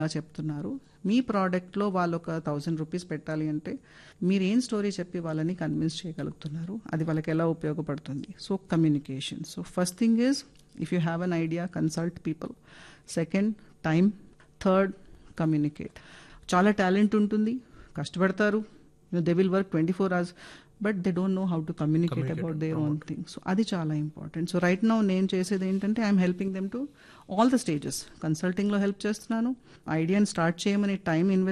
చెప్తున్నారు మీ ప్రోడక్ట్లో వాళ్ళు ఒక థౌజండ్ రూపీస్ పెట్టాలి అంటే మీరు ఏం స్టోరీ చెప్పి వాళ్ళని కన్విన్స్ చేయగలుగుతున్నారు అది వాళ్ళకి ఎలా ఉపయోగపడుతుంది so communication so first thing is if you have an idea consult people second time third communicate చాలా టాలెంట్ ఉంటుంది కష్టపడతారు they will work twenty four hours but they don't know how to communicate about their own thing so అది చాలా important so right now నేను చేసేది ఏంటంటే I'm helping them to all the stages కన్సల్టింగ్లో help చేస్తున్నాను ఐడియాని స్టార్ట్ చేయమని time invest